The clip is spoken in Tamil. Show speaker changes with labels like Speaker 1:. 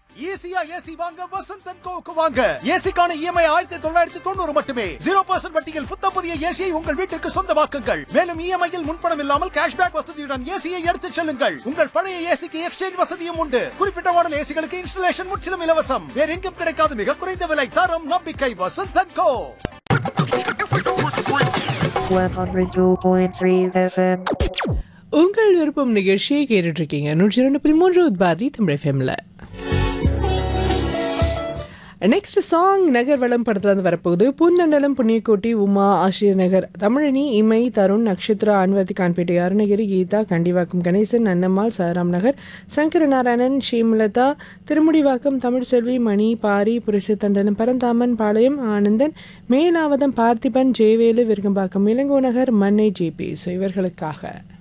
Speaker 1: ஈஸியா ஏசி வாங்க வசந்த் அண்ட் கோவுக்கு வாங்க ஏசிக்கான இஎம்ஐ ஆயிரத்தி தொள்ளாயிரத்தி தொண்ணூறு மட்டுமே ஜீரோ பர்சன்ட் வட்டியில் புத்த புதிய ஏசியை உங்கள் வீட்டிற்கு சொந்தமாக்குங்கள் மேலும் இஎம்ஐயில் முன்பணம் இல்லாமல் கேஷ்பேக் வசதியுடன் ஏசியை எடுத்துச் செல்லுங்கள் உங்கள் பழைய ஏசிக்கு எக்ஸ்சேஞ்ச் வசதியும் உண்டு குறிப்பிட்ட மாடல் ஏசிகளுக்கு இன்ஸ்டலேஷன் முற்றிலும் இலவசம் வேற எங்கும் கிடைக்காத மிக குறைந்த விலை தரம் நம்பிக்கை வசந்த் அண்ட் கோ
Speaker 2: 102.3 FM.
Speaker 3: உங்கள் விருப்பம் நிகழ்ச்சியை கேட்டுட்டு இருக்கீங்க நூற்றி ரெண்டு புள்ளி மூன்று உத்பாதி தமிழ் எஃப்எம்ல நெக்ஸ்ட் சாங் நகர் வளம் படத்துல இருந்து வரப்போகுது பூந்தண்டலம் புண்ணியக்கோட்டி உமா ஆசிரியர் நகர் தமிழினி இமை தருண் நக்ஷத்ரா அன்வர்த்தி கான்பேட்டை அருணகிரி கீதா கண்டிவாக்கம் கணேசன் அன்னம்மாள் சாராம் நகர் சங்கர நாராயணன் ஷீமலதா திருமுடிவாக்கம் தமிழ்செல்வி மணி பாரி புரிசத்தண்டலம் பரந்தாமன் பாளையம் ஆனந்தன் மேலாவதம் பார்த்திபன் ஜெயவேலு விருகம்பாக்கம் இளங்கோ நகர் மன்னை ஜேபி ஸோ இவர்களுக்காக